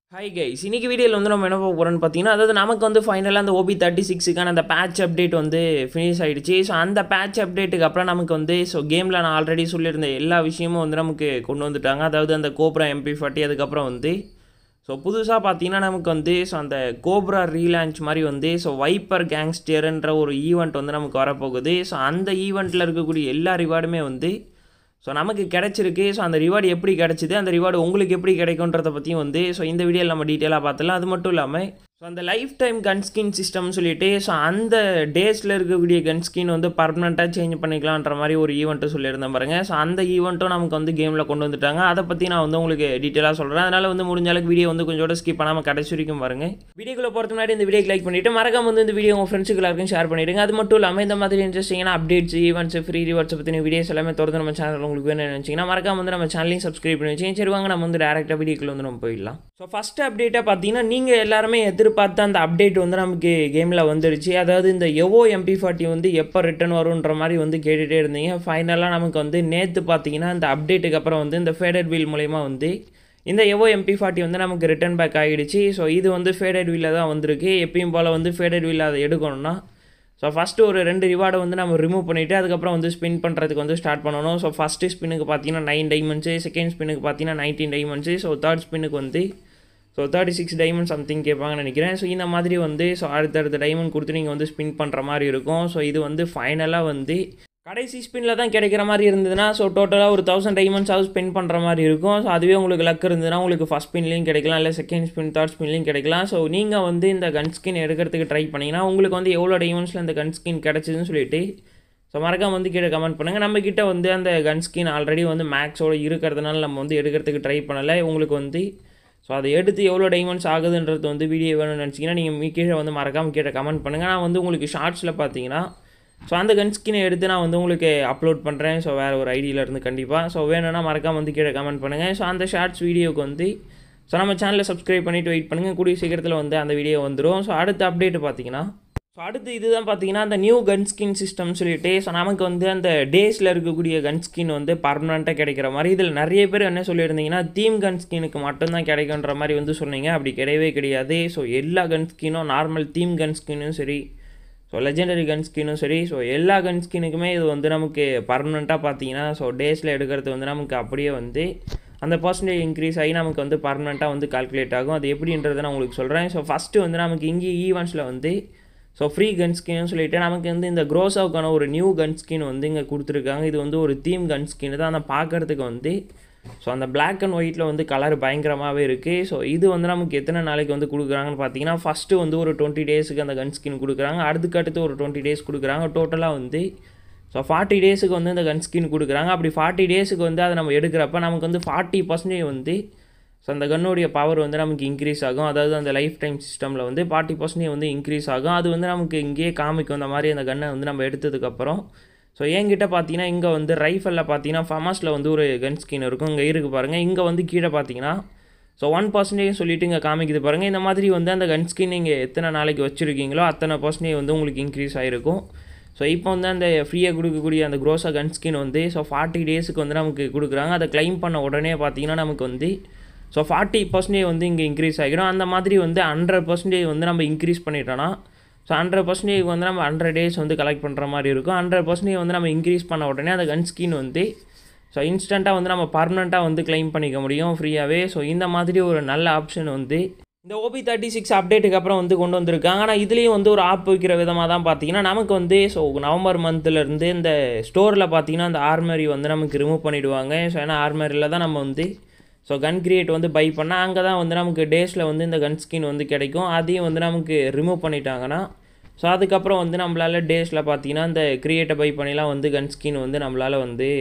hi guys இன்னைக்கு வீடியோவில் வந்து நம்ம என்ன பார்க்க போகிறோம்னு பார்த்தீங்கன்னா அதாவது நமக்கு வந்து ஃபைனலாக அந்த ஓபி தேர்ட்டி சிக்ஸுக்கான அந்த பேட்ச் அப்டேட் வந்து ஃபினிஷ் ஆகிடுச்சு ஸோ அந்த பேட்ச் அப்டேட்டுக்கு அப்புறம் நமக்கு வந்து ஸோ கேமில் நான் ஆல்ரெடி சொல்லியிருந்த எல்லா விஷயமும் வந்து நமக்கு கொண்டு வந்துட்டாங்க அதாவது அந்த கோப்ரா எம்பி ஃபார்ட்டி அதுக்கப்புறம் வந்து ஸோ புதுசாக பார்த்தீங்கன்னா நமக்கு வந்து ஸோ அந்த கோப்ரா ரீலான்ச் மாதிரி வந்து ஸோ வைப்பர் கேங்ஸ்டர்ன்ற ஒரு ஈவெண்ட் வந்து நமக்கு வரப்போகுது ஸோ அந்த ஈவெண்ட்டில் இருக்கக்கூடிய எல்லா ரிவார்டுமே வந்து ஸோ நமக்கு கிடச்சிருக்கு ஸோ அந்த ரிவார்டு எப்படி கிடச்சிது அந்த ரிவார்டு உங்களுக்கு எப்படி கிடைக்குன்றத பற்றியும் வந்து ஸோ இந்த வீடியோவில் நம்ம டீட்டெயிலாக பார்த்துலாம் அது மட்டும் இல்லாமல் ஸோ அந்த லைஃப் டைம் கன் ஸ்கின் சிஸ்டம்னு சொல்லிட்டு ஸோ அந்த டேஸில் இருக்கக்கூடிய கன் ஸ்கின் வந்து பர்மனெண்ட்டாக சேஞ்ச் பண்ணிக்கலான்ற மாதிரி ஒரு ஈவெண்ட்டு சொல்லியிருந்தேன் பாருங்க ஸோ அந்த ஈவெண்ட்டும் நமக்கு வந்து கேமில் கொண்டு வந்துட்டாங்க அதை பற்றி நான் வந்து உங்களுக்கு டீட்டெயிலாக சொல்கிறேன் அதனால் வந்து முடிஞ்ச அளவுக்கு வீடியோ வந்து கொஞ்சம் ஸ்கிப் பண்ணாமல் கடைசி வரைக்கும் பாருங்க வீடியோக்குள்ள போகிறது முன்னாடி இந்த வீடியோக்கு லைக் பண்ணிவிட்டு மறக்காம வந்து இந்த வீடியோ உங்கள் ஃப்ரெண்ட்ஸுக்கு எல்லாருக்கும் ஷேர் பண்ணிவிடுங்க அது மட்டும் இல்லாமல் இந்த மாதிரி இன்ட்ரெஸ்டிங்கான அப்டேட்ஸ் ஈவெண்ட்ஸ் ஃப்ரீ ரிவார்ட்ஸ் பற்றின வீடியோஸ் எல்லாமே தொடர்ந்து நம்ம சேனல் உங்களுக்கு வேணும்னு நினச்சிங்கன்னா மறக்காம வந்து நம்ம சேனலையும் சப்ஸ்கிரைப் பண்ணி வச்சு சரி வாங்க நம்ம வந்து டேரெக்டாக வீடியோக்குள்ள வந்து நம்ம போயிடலாம் ஸோ ஃபஸ்ட் அப்டேட்டாக பார்த்தீங்கன்னா நீங்கள் எல்லாருமே எதிர்பார்த்த அந்த அப்டேட் வந்து நமக்கு கேமில் வந்துருச்சு அதாவது இந்த எவோ எம்பி ஃபார்ட்டி வந்து எப்போ ரிட்டன் வரும்ன்ற மாதிரி வந்து கேட்டுகிட்டே இருந்தீங்க ஃபைனலாக நமக்கு வந்து நேற்று பார்த்தீங்கன்னா இந்த அப்டேட்டுக்கு அப்புறம் வந்து இந்த ஃபேடட் வீல் மூலயமா வந்து இந்த எவோ எம்பி ஃபார்ட்டி வந்து நமக்கு ரிட்டன் பேக் ஆகிடுச்சு ஸோ இது வந்து ஃபேடட் வீலில் தான் வந்திருக்கு எப்பயும் போல் வந்து ஃபேடட் வீலில் அதை எடுக்கணும்னா ஸோ ஃபஸ்ட்டு ஒரு ரெண்டு ரிவார்டை வந்து நம்ம ரிமூவ் பண்ணிவிட்டு அதுக்கப்புறம் வந்து ஸ்பின் பண்ணுறதுக்கு வந்து ஸ்டார்ட் பண்ணணும் ஸோ ஃபஸ்ட்டு ஸ்பின்னுக்கு பார்த்தீங்கன்னா நைன் டைமண்ட்ஸு செகண்ட் ஸ்பின்னுக்கு பார்த்தீங்கன்னா நைன்டீன் டைமண்ட்ஸு ஸோ தேர்ட் ஸ்பின்னுக்கு வந்து so thirty six diamond something கேட்பாங்கன்னு நினைக்கிறேன் ஸோ இந்த மாதிரி வந்து ஸோ அடுத்தடுத்த டைமண்ட் கொடுத்து நீங்கள் வந்து ஸ்பின் பண்ணுற மாதிரி இருக்கும் ஸோ இது வந்து ஃபைனலாக வந்து கடைசி ஸ்பின்னில் தான் கிடைக்கிற மாதிரி இருந்ததுன்னா ஸோ டோட்டலாக ஒரு தௌசண்ட் டைமண்ட்ஸாவது ஸ்பெண்ட் பண்ணுற மாதிரி இருக்கும் ஸோ அதுவே உங்களுக்கு லக் இருந்ததுன்னா உங்களுக்கு ஃபஸ்ட் ஸ்பின்லேயும் கிடைக்கலாம் இல்லை செகண்ட் ஸ்பின் தேர்ட் ஸ்பின்லேயும் கிடைக்கலாம் ஸோ நீங்கள் வந்து இந்த கன் ஸ்கின் எடுக்கிறதுக்கு ட்ரை பண்ணிங்கன்னா உங்களுக்கு வந்து எவ்வளோ டைமண்ட்ஸில் இந்த கன் ஸ்கின் கிடச்சிதுன்னு சொல்லிட்டு ஸோ மறக்காம வந்து கீழே கமெண்ட் பண்ணுங்கள் நம்மக்கிட்ட வந்து அந்த கன் ஸ்கின் ஆல்ரெடி வந்து மேக்ஸோட இருக்கிறதுனால நம்ம வந்து எடுக்கிறதுக்கு ட்ரை பண்ணலை உங்களுக்கு வந்து ஸோ அதை எடுத்து எவ்வளோ டைமண்ட்ஸ் ஆகுதுன்றது வந்து வீடியோ வேணும்னு நினச்சிங்கன்னா நீங்கள் கீழே வந்து மறக்காமல் கீழே கமெண்ட் பண்ணுங்கள் நான் வந்து உங்களுக்கு ஷார்ட்ஸில் பார்த்தீங்கன்னா ஸோ அந்த கன் ஸ்கினை எடுத்து நான் வந்து உங்களுக்கு அப்லோட் பண்ணுறேன் ஸோ வேறு ஒரு ஐடியில் இருந்து கண்டிப்பாக ஸோ வேணும்னா மறக்காம வந்து கீழே கமெண்ட் பண்ணுங்கள் ஸோ அந்த ஷார்ட்ஸ் வீடியோக்கு வந்து ஸோ நம்ம சேனலை சப்ஸ்கிரைப் பண்ணிவிட்டு வெயிட் பண்ணுங்கள் கூடிய சீக்கிரத்தில் வந்து அந்த வீடியோ வந்துடும் ஸோ அடுத்த அப்டேட் பார்த்தீங்கன்னா ஸோ அடுத்து இதுதான் பார்த்தீங்கன்னா அந்த நியூ கன் ஸ்கின் சிஸ்டம் சொல்லிட்டு ஸோ நமக்கு வந்து அந்த டேஸில் இருக்கக்கூடிய கன் ஸ்கின் வந்து பர்மனெண்ட்டாக கிடைக்கிற மாதிரி இதில் நிறைய பேர் என்ன சொல்லியிருந்தீங்கன்னா தீம் கன் ஸ்கினுக்கு மட்டும்தான் கிடைக்குன்ற மாதிரி வந்து சொன்னீங்க அப்படி கிடையவே கிடையாது ஸோ எல்லா கன் ஸ்கினும் நார்மல் தீம் கன் ஸ்கின்னும் சரி ஸோ லெஜெண்டரி கன் ஸ்கின்னும் சரி ஸோ எல்லா கன் ஸ்கினுக்குமே இது வந்து நமக்கு பர்மனெண்ட்டாக பார்த்தீங்கன்னா ஸோ டேஸில் எடுக்கிறது வந்து நமக்கு அப்படியே வந்து அந்த பர்சன்டேஜ் இன்க்ரீஸ் ஆகி நமக்கு வந்து பர்மனெண்ட்டாக வந்து கால்குலேட் ஆகும் அது எப்படின்றத நான் உங்களுக்கு சொல்கிறேன் ஸோ ஃபஸ்ட்டு வந்து நமக்கு இங்கே ஈவெண்ட்ஸில் வந்து ஸோ ஃப்ரீ கன் ஸ்கின்னு சொல்லிட்டு நமக்கு வந்து இந்த க்ரோஸாவுக்கான ஒரு நியூ கன் ஸ்கின் வந்து இங்கே கொடுத்துருக்காங்க இது வந்து ஒரு தீம் கன் ஸ்கின் தான் ஆனால் பார்க்குறதுக்கு வந்து ஸோ அந்த பிளாக் அண்ட் ஒயிட்டில் வந்து கலர் பயங்கரமாகவே இருக்குது ஸோ இது வந்து நமக்கு எத்தனை நாளைக்கு வந்து கொடுக்குறாங்கன்னு பார்த்தீங்கன்னா ஃபஸ்ட்டு வந்து ஒரு டுவெண்ட்டி டேஸுக்கு அந்த கன் ஸ்கின் கொடுக்குறாங்க அடுத்துக்கு அடுத்து ஒரு டுவெண்ட்டி டேஸ் கொடுக்குறாங்க டோட்டலாக வந்து ஸோ ஃபார்ட்டி டேஸுக்கு வந்து இந்த கன் ஸ்கின் கொடுக்குறாங்க அப்படி ஃபார்ட்டி டேஸுக்கு வந்து அதை நம்ம எடுக்கிறப்ப நமக்கு வந்து ஃபார்ட்டி பர்சன்டேஜ் வந்து ஸோ அந்த கன்னுடைய பவர் வந்து நமக்கு இன்க்ரீஸ் ஆகும் அதாவது அந்த லைஃப் டைம் சிஸ்டமில் வந்து ஃபார்ட்டி பர்சன்டேஜ் வந்து இன்க்ரீஸ் ஆகும் அது வந்து நமக்கு இங்கேயே காமிக்கும் அந்த மாதிரி அந்த கன்னை வந்து நம்ம எடுத்ததுக்கப்புறம் ஸோ என்கிட்ட பார்த்தீங்கன்னா இங்கே வந்து ரைஃபலில் பார்த்தீங்கன்னா ஃபமாஸில் வந்து ஒரு கன் ஸ்கின் இருக்கும் இங்கே இருக்குது பாருங்கள் இங்கே வந்து கீழே பார்த்தீங்கன்னா ஸோ ஒன் பர்சன்டேஜ் சொல்லிட்டு இங்கே காமிக்குது பாருங்கள் இந்த மாதிரி வந்து அந்த கன் ஸ்கின் நீங்கள் எத்தனை நாளைக்கு வச்சுருக்கீங்களோ அத்தனை பர்சன்டேஜ் வந்து உங்களுக்கு இன்க்ரீஸ் ஆகிருக்கும் ஸோ இப்போ வந்து அந்த ஃப்ரீயாக கொடுக்கக்கூடிய அந்த க்ரோஸா கன் ஸ்கின் வந்து ஸோ ஃபார்ட்டி டேஸுக்கு வந்து நமக்கு கொடுக்குறாங்க அதை கிளைம் பண்ண உடனே பார்த்தீங்கன்னா நமக்கு வந்து ஸோ ஃபார்ட்டி பர்சன்டேஜ் வந்து இங்கே இன்க்ரீஸ் ஆகிடும் அந்த மாதிரி வந்து ஹண்ட்ரட் பர்சன்டேஜ் வந்து நம்ம இன்க்ரீஸ் பண்ணிட்டோன்னா ஸோ ஹண்ட்ரட் பர்சன்டேஜ் வந்து நம்ம ஹண்ட்ரட் டேஸ் வந்து கலெக்ட் பண்ணுற மாதிரி இருக்கும் ஹண்ட்ரட் பர்சன்டேஜ் வந்து நம்ம இன்க்ரீஸ் பண்ண உடனே அந்த கன் ஸ்கின் வந்து ஸோ இன்ஸ்டண்ட்டாக வந்து நம்ம பர்மனெண்ட்டாக வந்து கிளைம் பண்ணிக்க முடியும் ஃப்ரீயாகவே ஸோ இந்த மாதிரி ஒரு நல்ல ஆப்ஷன் வந்து இந்த ஓபி தேர்ட்டி சிக்ஸ் அப்டேட்டுக்கு அப்புறம் வந்து கொண்டு வந்திருக்காங்க ஆனால் இதுலேயும் வந்து ஒரு ஆப் வைக்கிற விதமாக தான் பார்த்தீங்கன்னா நமக்கு வந்து ஸோ நவம்பர் மந்த்லேருந்து இந்த ஸ்டோரில் பார்த்தீங்கன்னா அந்த ஆர்மரி வந்து நமக்கு ரிமூவ் பண்ணிவிடுவாங்க ஸோ ஏன்னா ஆர்மரியில் தான் நம்ம வந்து ஸோ கன் கிரியேட் வந்து பை பண்ணால் அங்கே தான் வந்து நமக்கு டேஸில் வந்து இந்த கன் ஸ்கின் வந்து கிடைக்கும் அதையும் வந்து நமக்கு ரிமூவ் பண்ணிட்டாங்கன்னா ஸோ அதுக்கப்புறம் வந்து நம்மளால் டேஸில் பார்த்தீங்கன்னா இந்த கிரியேட்டை பை பண்ணிலாம் வந்து கன் ஸ்கின் வந்து நம்மளால் வந்து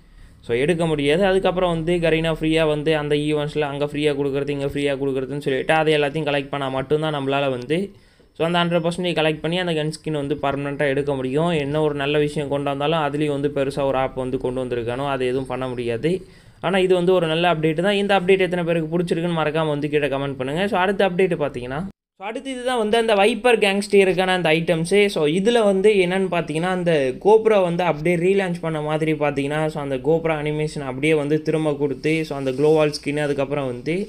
ஸோ எடுக்க முடியாது அதுக்கப்புறம் வந்து கரீனா ஃப்ரீயாக வந்து அந்த ஈவெண்ட்ஸில் அங்கே ஃப்ரீயாக கொடுக்குறது இங்கே ஃப்ரீயாக கொடுக்குறதுன்னு சொல்லிட்டு அதை எல்லாத்தையும் கலெக்ட் பண்ணால் மட்டும்தான் நம்மளால் வந்து ஸோ அந்த ஹண்ட்ரட் பர்சன்டேஜ் கலெக்ட் பண்ணி அந்த கன் ஸ்கின் வந்து பர்மனெண்ட்டாக எடுக்க முடியும் என்ன ஒரு நல்ல விஷயம் கொண்டு வந்தாலும் அதுலேயும் வந்து பெருசாக ஒரு ஆப் வந்து கொண்டு வந்திருக்கானோ அது எதுவும் பண்ண முடியாது ஆனால் இது வந்து ஒரு நல்ல அப்டேட் தான் இந்த அப்டேட் எத்தனை பேருக்கு பிடிச்சிருக்குன்னு மறக்காமல் வந்து கீழே கமெண்ட் பண்ணுங்கள் ஸோ அடுத்த அப்டேட் பார்த்தீங்கன்னா ஸோ அடுத்து இதுதான் வந்து அந்த வைப்பர் கேங்ஸ்டருக்கான அந்த ஐட்டம்ஸு ஸோ இதில் வந்து என்னென்னு பார்த்தீங்கன்னா அந்த கோப்ரா வந்து அப்படியே ரீலான்ச் பண்ண மாதிரி பார்த்தீங்கன்னா ஸோ அந்த கோப்ரா அனிமேஷன் அப்படியே வந்து திரும்ப கொடுத்து ஸோ அந்த க்ளோவால் ஸ்கின் அதுக்கப்புறம் வந்து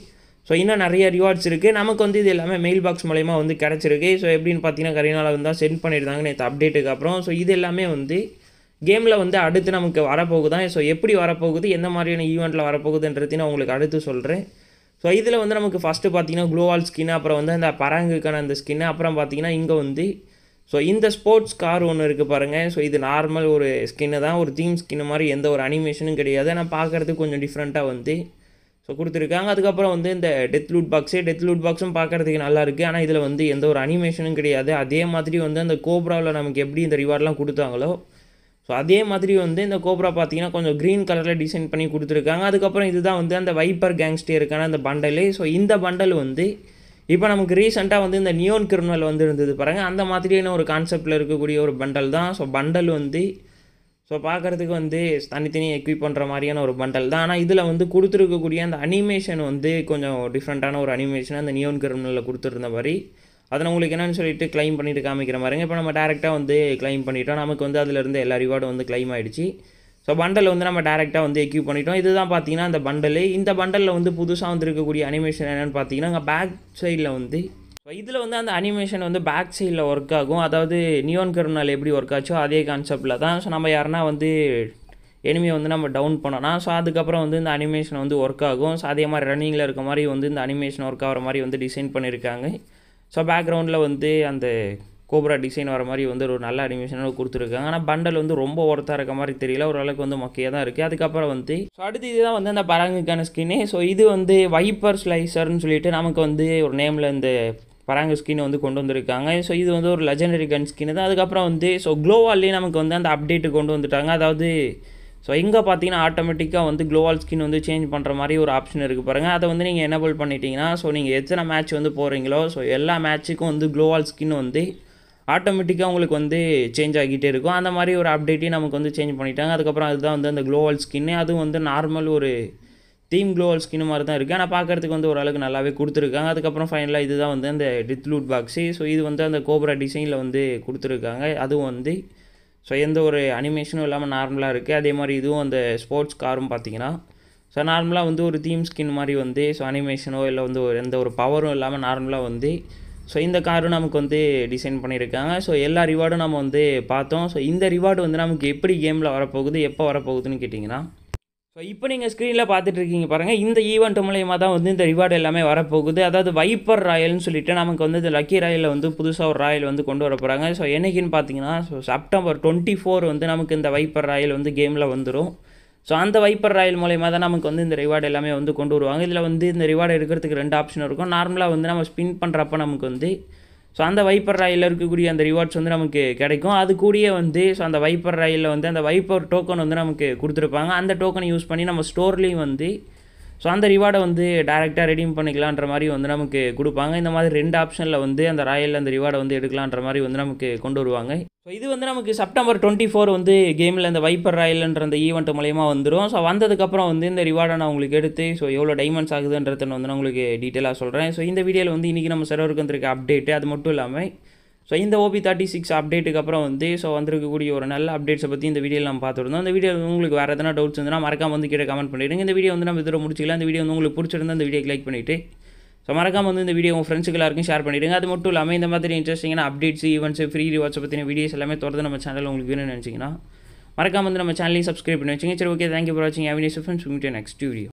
ஸோ இன்னும் நிறைய ரிவார்ட்ஸ் இருக்குது நமக்கு வந்து இது எல்லாமே மெயில் பாக்ஸ் மூலயமா வந்து கிடச்சிருக்கு ஸோ எப்படின்னு பார்த்தீங்கன்னா கரீனால வந்து தான் சென்ட் பண்ணியிருந்தாங்க நேற்று அப்டேட்டுக்கு அப்புறம் ஸோ இது எல்லாமே வந்து கேமில் வந்து அடுத்து நமக்கு வரப்போகுதான் ஸோ எப்படி வரப்போகுது எந்த மாதிரியான ஈவெண்ட்டில் வரப்போகுதுன்றதையும் நான் உங்களுக்கு அடுத்து சொல்கிறேன் ஸோ இதில் வந்து நமக்கு ஃபஸ்ட்டு பார்த்தீங்கன்னா க்ளோவால் ஸ்கின் அப்புறம் வந்து அந்த பராங்குக்கான அந்த ஸ்கின்னு அப்புறம் பார்த்தீங்கன்னா இங்கே வந்து ஸோ இந்த ஸ்போர்ட்ஸ் கார் ஒன்று இருக்குது பாருங்கள் ஸோ இது நார்மல் ஒரு ஸ்கின்னு தான் ஒரு தீம் ஸ்கின்னு மாதிரி எந்த ஒரு அனிமேஷனும் கிடையாது ஆனால் பார்க்குறதுக்கு கொஞ்சம் டிஃப்ரெண்ட்டாக வந்து ஸோ கொடுத்துருக்காங்க அதுக்கப்புறம் வந்து இந்த death loot box death loot பாக்ஸும் பார்க்குறதுக்கு நல்லா இருக்குது ஆனால் இதில் வந்து எந்த ஒரு அனிமேஷனும் கிடையாது அதே மாதிரி வந்து அந்த கோப்ராவில் நமக்கு எப்படி இந்த ரிவார்ட்லாம் கொடுத்தாங்களோ ஸோ அதே மாதிரி வந்து இந்த கோப்ரா பார்த்தீங்கன்னா கொஞ்சம் க்ரீன் கலரில் டிசைன் பண்ணி கொடுத்துருக்காங்க அதுக்கப்புறம் இதுதான் வந்து அந்த வைப்பர் கேங்ஸ்டருக்கான அந்த பண்டலு ஸோ இந்த பண்டல் வந்து இப்போ நமக்கு ரீசெண்டாக வந்து இந்த நியோன் கிரிமினல் வந்து இருந்தது பாருங்கள் அந்த மாதிரியான ஒரு கான்செப்டில் இருக்கக்கூடிய ஒரு பண்டல் தான் ஸோ பண்டல் வந்து ஸோ பார்க்குறதுக்கு வந்து தனித்தனி எக்யூப் பண்ணுற மாதிரியான ஒரு பண்டல் தான் ஆனால் இதில் வந்து கொடுத்துருக்கக்கூடிய அந்த அனிமேஷன் வந்து கொஞ்சம் டிஃப்ரெண்ட்டான ஒரு அனிமேஷன் அந்த நியோன் கிரிமினலில் கொடுத்துருந்த மாதிரி அதை நான் உங்களுக்கு என்னென்னு சொல்லிட்டு க்ளைம் பண்ணிட்டு காமிக்கிற மாதிரிங்க இப்போ நம்ம டேரெக்டாக வந்து க்ளைம் பண்ணிட்டோம் நமக்கு வந்து அதில் இருந்து எல்லா ரிவார்டும் வந்து க்ளைம் ஆகிடுச்சு ஸோ பண்டல் வந்து நம்ம டேரெக்டாக வந்து எக்யூப் பண்ணிட்டோம் இதுதான் பார்த்தீங்கன்னா அந்த பண்டலு இந்த பண்டலில் வந்து புதுசாக வந்துருக்கக்கூடிய அனிமேஷன் என்னென்னு பார்த்தீங்கன்னா அங்கே பேக் சைடில் வந்து ஸோ இதில் வந்து அந்த அனிமேஷன் வந்து பேக் சைடில் ஒர்க் ஆகும் அதாவது நியோன் கருணால் எப்படி ஒர்க் ஆச்சோ அதே கான்செப்டில் தான் ஸோ நம்ம யாருன்னா வந்து எனிமையை வந்து நம்ம டவுன் பண்ணோன்னா ஸோ அதுக்கப்புறம் வந்து இந்த அனிமேஷன் வந்து ஒர்க் ஆகும் ஸோ அதே மாதிரி ரன்னிங்கில் இருக்க மாதிரி வந்து இந்த அனிமேஷன் ஒர்க் ஆகிற மாதிரி வந்து டிசைன் பண்ணியிருக்காங்க ஸோ பேக்ரவுண்டில் வந்து அந்த கோப்ரா டிசைன் வர மாதிரி வந்து ஒரு நல்ல அனிமேஷனாக கொடுத்துருக்காங்க ஆனால் பண்டல் வந்து ரொம்ப ஒர்த்தாக இருக்க மாதிரி தெரியல ஓரளவுக்கு வந்து மொக்கையாக தான் இருக்குது அதுக்கப்புறம் வந்து ஸோ அடுத்து இதுதான் வந்து அந்த பராங்குக்கான ஸ்கின்னு ஸோ இது வந்து வைப்பர் ஸ்லைசர்னு சொல்லிட்டு நமக்கு வந்து ஒரு நேமில் இந்த பராங்கு ஸ்கின் வந்து கொண்டு வந்திருக்காங்க ஸோ இது வந்து ஒரு லெஜெண்டரி கன் ஸ்கின் தான் அதுக்கப்புறம் வந்து ஸோ க்ளோவால்லேயே நமக்கு வந்து அந்த அப்டேட்டு கொண்டு வந்துட்டாங்க அதாவது ஸோ இங்கே பார்த்தீங்கன்னா ஆட்டோமேட்டிக்காக வந்து க்ளோவால் ஸ்கின் வந்து சேஞ்ச் பண்ணுற மாதிரி ஒரு ஆப்ஷன் இருக்குது பாருங்கள் அதை வந்து நீங்கள் எனபிள் பண்ணிட்டீங்கன்னா ஸோ நீங்கள் எத்தனை மேட்ச் வந்து போகிறீங்களோ ஸோ எல்லா மேட்ச்சுக்கும் வந்து க்ளோவால் ஸ்கின் வந்து ஆட்டோமேட்டிக்காக உங்களுக்கு வந்து சேஞ்ச் ஆகிட்டே இருக்கும் அந்த மாதிரி ஒரு அப்டேட்டையும் நமக்கு வந்து சேஞ்ச் பண்ணிட்டாங்க அதுக்கப்புறம் அதுதான் வந்து அந்த க்ளோவால் ஸ்கின்னு அதுவும் வந்து நார்மல் ஒரு தீம் க்ளோவல் ஸ்கின் மாதிரி தான் இருக்குது ஆனால் பார்க்குறதுக்கு வந்து ஓரளவுக்கு நல்லாவே கொடுத்துருக்காங்க அதுக்கப்புறம் ஃபைனலாக இதுதான் வந்து அந்த டித் லூட் பாக்ஸு ஸோ இது வந்து அந்த கோப்ரா டிசைனில் வந்து கொடுத்துருக்காங்க அதுவும் வந்து ஸோ எந்த ஒரு அனிமேஷனும் இல்லாமல் நார்மலாக இருக்குது அதே மாதிரி இதுவும் அந்த ஸ்போர்ட்ஸ் காரும் பார்த்தீங்கன்னா ஸோ நார்மலாக வந்து ஒரு தீம் ஸ்கின் மாதிரி வந்து ஸோ அனிமேஷனோ இல்லை வந்து ஒரு எந்த ஒரு பவரும் இல்லாமல் நார்மலாக வந்து ஸோ இந்த காரும் நமக்கு வந்து டிசைன் பண்ணியிருக்காங்க ஸோ எல்லா ரிவார்டும் நம்ம வந்து பார்த்தோம் ஸோ இந்த ரிவார்டு வந்து நமக்கு எப்படி கேமில் வரப்போகுது எப்போ வரப்போகுதுன்னு கேட்டிங்கன்னா ஸோ இப்போ நீங்கள் ஸ்க்ரீனில் பார்த்துட்டு இருக்கீங்க பாருங்கள் இந்த ஈவெண்ட் மூலயமா தான் வந்து இந்த ரிவார்டு எல்லாமே வரப்போகுது அதாவது வைப்பர் ராயல்னு சொல்லிட்டு நமக்கு வந்து இந்த லக்கி ராயலில் வந்து புதுசாக ஒரு ராயல் வந்து கொண்டு வர போகிறாங்க ஸோ என்னைக்குன்னு பார்த்தீங்கன்னா ஸோ செப்டம்பர் டுவெண்ட்டி ஃபோர் வந்து நமக்கு இந்த வைப்பர் ராயல் வந்து கேமில் வந்துடும் ஸோ அந்த வைப்பர் ராயல் மூலயமா தான் நமக்கு வந்து இந்த ரிவார்டு எல்லாமே வந்து கொண்டு வருவாங்க இதில் வந்து இந்த ரிவார்டு எடுக்கிறதுக்கு ரெண்டு ஆப்ஷன் இருக்கும் நார்மலாக வந்து நம்ம ஸ்பின் பண்ணுறப்ப நமக்கு வந்து ஸோ அந்த வைப்பர் ராயில் இருக்கக்கூடிய அந்த ரிவார்ட்ஸ் வந்து நமக்கு கிடைக்கும் அது கூடயே வந்து ஸோ அந்த வைப்பர் ராயில் வந்து அந்த வைப்பர் டோக்கன் வந்து நமக்கு கொடுத்துருப்பாங்க அந்த டோக்கனை யூஸ் பண்ணி நம்ம ஸ்டோர்லேயும் வந்து ஸோ அந்த ரிவார்டை வந்து டேரெக்டாக ரெடீம் பண்ணிக்கலான்ற மாதிரி வந்து நமக்கு கொடுப்பாங்க இந்த மாதிரி ரெண்டு ஆப்ஷனில் வந்து அந்த ராயல் அந்த ரிவார்டை வந்து எடுக்கலான்ற மாதிரி வந்து நமக்கு கொண்டு வருவாங்க ஸோ இது வந்து நமக்கு செப்டம்பர் டுவெண்ட்டி ஃபோர் வந்து கேமில் இந்த வைப்பர் ராயல்ன்ற அந்த ஈவெண்ட் மூலயமா வந்துடும் ஸோ வந்ததுக்கப்புறம் வந்து இந்த ரிவார்டை நான் உங்களுக்கு எடுத்து ஸோ எவ்வளோ டைமண்ட்ஸ் ஆகுதுன்றத வந்து நான் உங்களுக்கு டீட்டெயிலாக சொல்கிறேன் ஸோ இந்த வீடியோவில் வந்து இன்றைக்கி நம்ம சர்வருக்கு வந்திருக்க அப்டேட்டு அது மட்டும் இல்லாமல் ஸோ இந்த ஓபி தேர்ட்டி சிக்ஸ் அப்டேட்டுக்கு அப்புறம் வந்து ஸோ வந்திருக்கக்கூடிய ஒரு நல்ல அப்டேட்ஸை பற்றி இந்த வீடியோவில் நம்ம பார்த்துருந்தோம் இந்த வீடியோ உங்களுக்கு வேறு எதனா டவுட்ஸ் இருந்தால் மறக்காம வந்து கீழே கமெண்ட் பண்ணிவிடுங்க இந்த வீடியோ வந்து நம்ம இதோட முடிச்சிக்கலாம் இந்த வீடியோ வந்து உங்களுக்கு பிடிச்சிருந்தா இந்த வீடியோ லைக் பண்ணிவிட்டு ஸோ மறக்காம வந்து இந்த வீடியோ உங்கள் ஃப்ரெண்ட்ஸுக்கு எல்லாருக்கும் ஷேர் பண்ணிவிடுங்க அது மட்டும் இல்லாமல் இந்த மாதிரி இன்ட்ரெஸ்டிங்கான அப்டேட்ஸ் ஈவெண்ட்ஸ் ஃப்ரீ ரிவார்ட்ஸை பற்றின வீடியோஸ் எல்லாமே தொடர்ந்து நம்ம சேனல் உங்களுக்கு வேணும்னு நினச்சிங்கன்னா மறக்காம வந்து நம்ம சேனலையும் சப்ஸ்கிரைப் பண்ணி வச்சுங்க சரி ஓகே தேங்க்யூ ஃபார் வாட்சிங் ஹேவ் நெக்ஸ்ட் வீடியோ